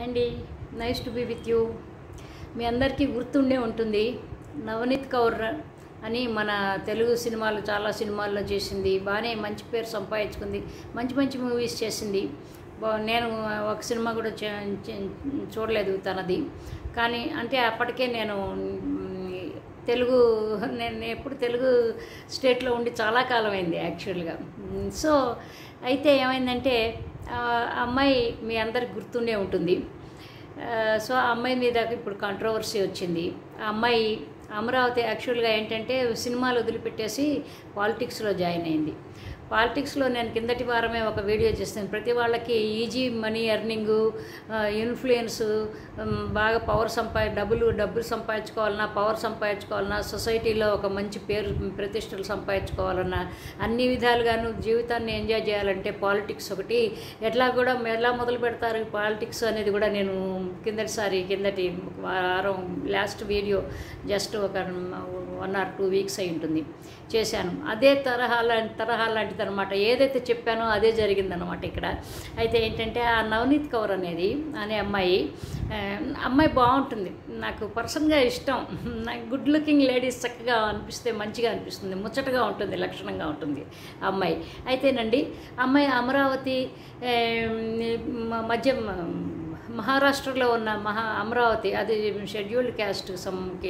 అండి nice to be with you మీ అందరికీ గుర్తుండే ఉంటుంది నవనీత్ కౌర్ అని మన తెలుగు సినిమాలు చాలా సినిమాల్లో చేసింది బాగానే మంచి పేరు సంపాదించుకుంది మంచి మంచి మూవీస్ చేసింది బా- నేను ఒక సినిమా కూడా చే- చే- చూడలేదు తనది కానీ అంటే అప్పటికే నేను మ్, తెలుగు నేను ఎప్పుడు తెలుగు స్టేట్లో ఉండి చాలా కాలం అయింది యాక్చువల్గా మ్, సో అయితే ఏమైందంటే ఆ అమ్మాయి మీ అందరికి గుర్తుండే ఉంటుంది ఆ, సో ఆ అమ్మాయి మీద ఇప్పుడు కాంట్రవర్సీ వచ్చింది ఆ అమ్మాయి అమరావతి యాక్చువల్గా ఏంటంటే సినిమాలు వదిలిపెట్టేసి పాలిటిక్స్లో జాయిన్ అయింది పాలిటిక్స్లో నేను కిందటి వారమే ఒక వీడియో చేస్తాను ప్రతి వాళ్ళకి ఈజీ మనీ ఎర్నింగు ఇన్ఫ్లుయెన్స్ బాగా పవర్ సంపా డబ్బులు డబ్బులు సంపాదించుకోవాలన్నా పవర్ సంపాదించుకోవాలన్నా సొసైటీలో ఒక మంచి పేరు ప్రతిష్టలు సంపాదించుకోవాలన్నా అన్ని విధాలుగాను జీవితాన్ని ఎంజాయ్ చేయాలంటే పాలిటిక్స్ ఒకటి ఎట్లా కూడా ఎలా మొదలు పెడతారు ఈ పాలిటిక్స్ అనేది కూడా నేను కిందటిసారి కిందటి వారం లాస్ట్ వీడియో జస్ట్ ఒక వన్ ఆర్ టూ వీక్స్ అయి ఉంటుంది చేశాను అదే తరహా లాంటి తరహా లాంటిది అనమాట ఏదైతే చెప్పానో అదే జరిగిందనమాట ఇక్కడ అయితే ఏంటంటే ఆ నవనీత్ కౌర్ అనేది అనే అమ్మాయి ఆ, అమ్మాయి బాగుంటుంది నాకు పర్సన్గా ఇష్టం నాకు గుడ్ లుకింగ్ లేడీస్ చక్కగా అనిపిస్తే మంచిగా అనిపిస్తుంది ముచ్చటగా ఉంటుంది లక్షణంగా ఉంటుంది ఆ అమ్మాయి అయితేనండి అమ్మాయి అమరావతి ఆ, మ- మధ్య మహారాష్ట్రలో ఉన్న మహా అమరావతి అది షెడ్యూల్డ్ క్యాస్ట్ సమ్కి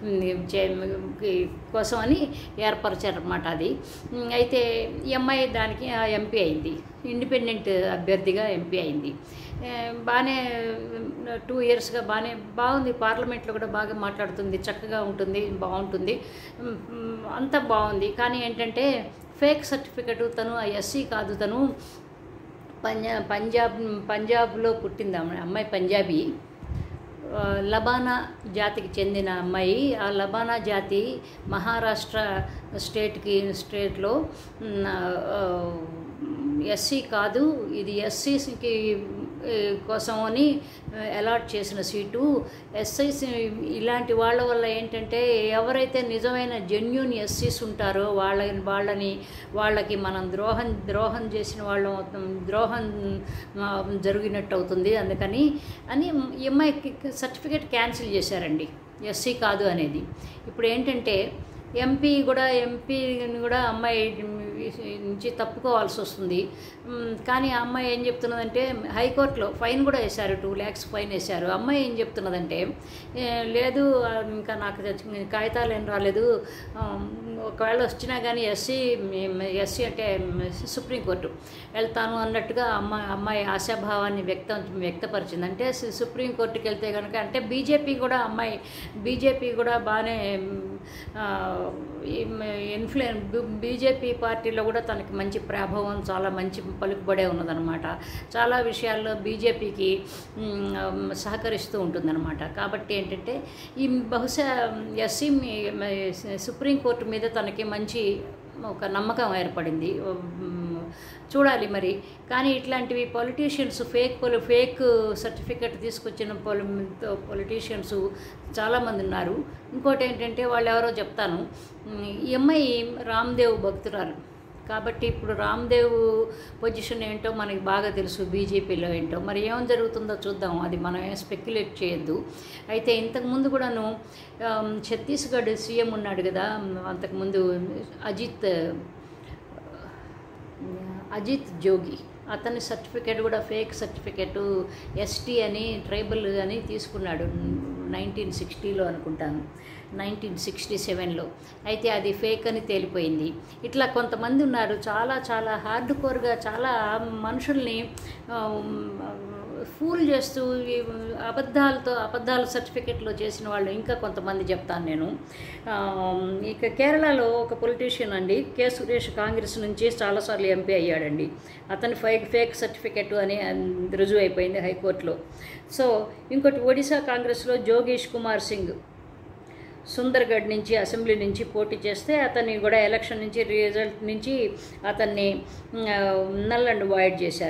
కోసం అని ఏర్పరిచారనమాట అది ఉమ్, అయితే ఈ అమ్మాయి దానికి ఎంపీ అయింది ఇండిపెండెంట్ అభ్యర్థిగా ఎంపీ అయింది ఏ, బాగానే టూ ఇయర్స్గా బాగానే బాగుంది పార్లమెంట్లో కూడా బాగా మాట్లాడుతుంది చక్కగా ఉంటుంది బాగుంటుంది ఉమ్, ఉమ్, అంతా బాగుంది కానీ ఏంటంటే ఫేక్ సర్టిఫికెట్ తను ఎస్సీ కాదు తను పంజా పంజాబ్ పంజాబ్లో పుట్టింది అమ్మాయి అమ్మాయి పంజాబీ ఆ, లబానా జాతికి చెందిన అమ్మాయి ఆ లబానా జాతి మహారాష్ట్ర స్టేట్కి స్టేట్లో ఎస్సీ కాదు ఇది ఎస్సీకి కోసం అని అలాట్ చేసిన సీటు ఎస్ఐస్ ఇలాంటి వాళ్ళ వల్ల ఏంటంటే ఎవరైతే నిజమైన జెన్యున్ ఎస్సీస్ ఉంటారో వాళ్ళ వాళ్ళని వాళ్ళకి మనం ద్రోహం ద్రోహం చేసిన వాళ్ళం అవుతాం, ద్రోహం ఆ, జరిగినట్టు అవుతుంది అందుకని అని ఈ అమ్మాయికి సర్టిఫికేట్ క్యాన్సిల్ చేశారండి ఎస్సీ కాదు అనేది ఇప్పుడు ఏంటంటే ఎంపీ కూడా ఎంపీని కూడా అమ్మాయి నుంచి తప్పుకోవాల్సి వస్తుంది మ్, కానీ ఆ అమ్మాయి ఏం చెప్తున్నదంటే హైకోర్టులో ఫైన్ కూడా వేశారు టూ ల్యాక్స్ ఫైన్ వేశారు అమ్మాయి ఏం చెప్తున్నదంటే "ఏ, లేదు ఆ, ఇంకా నాకు తెచ్చి- కాగితాలు ఏం రాలేదు ఆ, ఒకవేళ వచ్చినా కానీ ఎస్సీ ఎస్సీ అంటే సుప్రీంకోర్టు వెళ్తాను అన్నట్టుగా అమ్మాయి అమ్మాయి ఆశాభావాన్ని వ్యక్తం వ్యక్తపరిచింది అంటే సు- సుప్రీంకోర్టుకి వెళ్తే కనుక అంటే బీజేపీ కూడా అమ్మాయి బీజేపీ కూడా బాగానే ఇన్ఫ్లుయెన్ బీజేపీ పార్టీలో కూడా తనకి మంచి ప్రభావం చాలా మంచి పలుకుబడే ఉన్నదనమాట చాలా విషయాల్లో బీజేపీకి సహకరిస్తూ ఉంటుందన్నమాట కాబట్టి ఏంటంటే ఈ బహుశా ఎస్సీ సుప్రీంకోర్టు మీద తనకి మంచి ఒక నమ్మకం ఏర్పడింది ఉమ్, చూడాలి మరి కానీ ఇట్లాంటివి పొలిటీషియన్స్ ఫేక్ పొలి ఫేక్ సర్టిఫికెట్ తీసుకొచ్చిన పొలి పొలిటీషియన్స్ చాలామంది ఉన్నారు ఇంకోటి ఏంటంటే వాళ్ళు ఎవరో చెప్తాను ఉమ్, ఈ అమ్మాయి రామ్దేవ్ భక్తురాలు కాబట్టి ఇప్పుడు రామ్దేవ్ పొజిషన్ ఏంటో మనకి బాగా తెలుసు బీజేపీలో ఏంటో మరి ఏం జరుగుతుందో చూద్దాం అది మనం ఏం స్పెక్యులేట్ చేయొద్దు అయితే ఇంతకుముందు కూడాను ఆమ్, ఛత్తీస్గఢ్ సీఎం ఉన్నాడు కదా అంతకుముందు అజిత్ అజిత్ జోగి అతని సర్టిఫికేట్ కూడా ఫేక్ సర్టిఫికేటు ఎస్టీ అని ట్రైబల్ అని తీసుకున్నాడు నైన్టీన్ సిక్స్టీలో అనుకుంటాను నైన్టీన్ సిక్స్టీ సెవెన్లో అయితే అది ఫేక్ అని తేలిపోయింది ఇట్లా కొంతమంది ఉన్నారు చాలా చాలా హార్డ్ కోర్గా చాలా మనుషుల్ని ఫూల్ చేస్తూ ఈ అబద్ధాలతో అబద్ధాల సర్టిఫికెట్లో చేసిన వాళ్ళు ఇంకా కొంతమంది చెప్తాను నేను ఆ, ఇక కేరళలో ఒక పొలిటీషియన్ అండి కె సురేష్ కాంగ్రెస్ నుంచి చాలాసార్లు ఎంపీ అయ్యాడండి అతని ఫేక్ ఫేక్ సర్టిఫికెట్ అని రుజువు అయిపోయింది హైకోర్టులో సో ఇంకోటి ఒడిశా కాంగ్రెస్లో జోగేష్ కుమార్ సింగ్ సుందర్గఢ్ నుంచి అసెంబ్లీ నుంచి పోటీ చేస్తే అతన్ని కూడా ఎలక్షన్ నుంచి రిజల్ట్ నుంచి అతన్ని నల్ అండ్ వాయిడ్ చేశారు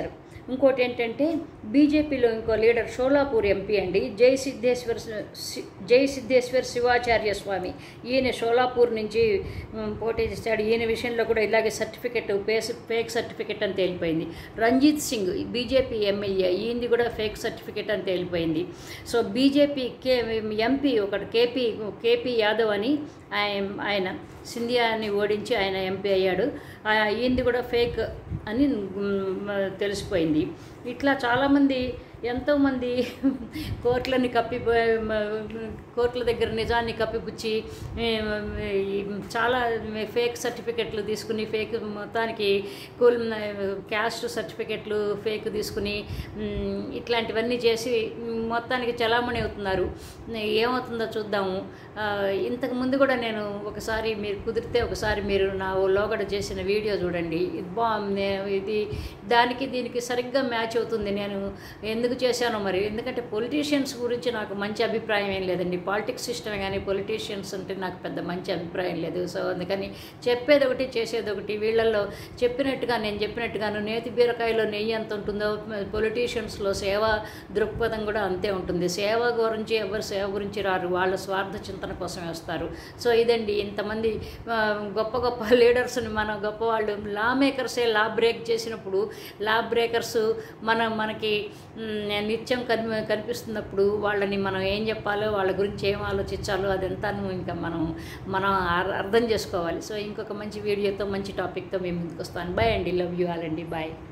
ఇంకోటి ఏంటంటే బీజేపీలో ఇంకో లీడర్ షోలాపూర్ ఎంపీ అండి జై సిద్ధేశ్వర్ సి- జై సిద్ధేశ్వర్ శివాచార్య స్వామి ఈయన షోలాపూర్ నుంచి ఉమ్, పోటీ చేశాడు ఈయన విషయంలో కూడా ఇలాగే సర్టిఫికెట్ పేస్ ఫేక్ సర్టిఫికెట్ అని తేలిపోయింది రంజిత్ సింగ్ బీజేపీ ఎమ్మెల్యే ఈయనది కూడా ఫేక్ సర్టిఫికెట్ అని తేలిపోయింది సో బీజేపీ కే ఎంపీ ఒకటి కేపీ కేపీ యాదవ్ అని ఆయన ఆయన సింధియాని ఓడించి ఆయన ఎంపీ అయ్యాడు ఆ, ఈయనది కూడా ఫేక్ అని మ్, తెలిసిపోయింది ఇట్లా చాలామంది ఎంతోమంది కోర్టులని కప్పి కోర్టుల దగ్గర నిజాన్ని కప్పిపుచ్చి ఏం, ఈ చాలా ఫేక్ సర్టిఫికెట్లు తీసుకుని ఫేక్ మొత్తానికి కూల్ క్యాస్ట్ సర్టిఫికెట్లు ఫేక్ తీసుకుని మ్, ఇట్లాంటివన్నీ చేసి మొత్తానికి చలామణి అవుతున్నారు ఏమవుతుందో చూద్దాము ఆ, ఇంతకు ముందు కూడా నేను ఒకసారి మీరు కుదిరితే ఒకసారి మీరు నా ఓ లోగడ చేసిన వీడియో చూడండి ఇది బాగుంది ఇది దానికి దీనికి సరిగ్గా మ్యాచ్ అవుతుంది నేను ఎందుకు చేశానో మరి ఎందుకంటే పొలిటీషియన్స్ గురించి నాకు మంచి అభిప్రాయం ఏం లేదండి పాలిటిక్స్ సిస్టమే కానీ పొలిటీషియన్స్ అంటే నాకు పెద్ద మంచి అభిప్రాయం లేదు సో అందుకని చెప్పేది ఒకటి చేసేది ఒకటి వీళ్ళల్లో చెప్పినట్టుగా నేను చెప్పినట్టుగాను నేతి బీరకాయలో నెయ్యి ఎంత ఉంటుందో పొలిటీషియన్స్లో సేవ దృక్పథం కూడా అంతే ఉంటుంది సేవ గురించి ఎవరు సేవ గురించి రారు వాళ్ళ స్వార్థ చింతన కోసం వస్తారు సో ఇదండి ఇంతమంది ఆ, గొప్ప గొప్ప లీడర్స్ని మన గొప్ప వాళ్ళు లా మేకర్సే లా బ్రేక్ చేసినప్పుడు లా బ్రేకర్స్ మన మనకి మ్, నిత్యం కని కనిపిస్తున్నప్పుడు వాళ్ళని మనం ఏం చెప్పాలో వాళ్ళ గురించి ఏం ఆలోచించాలో అదంతా ఇంకా మనం మనం అర్- అర్థం చేసుకోవాలి సో ఇంకొక మంచి వీడియోతో మంచి టాపిక్తో మేము ముందుకు వస్తాను బాయ్ అండి లవ్ యూ ఆల్ అండి బాయ్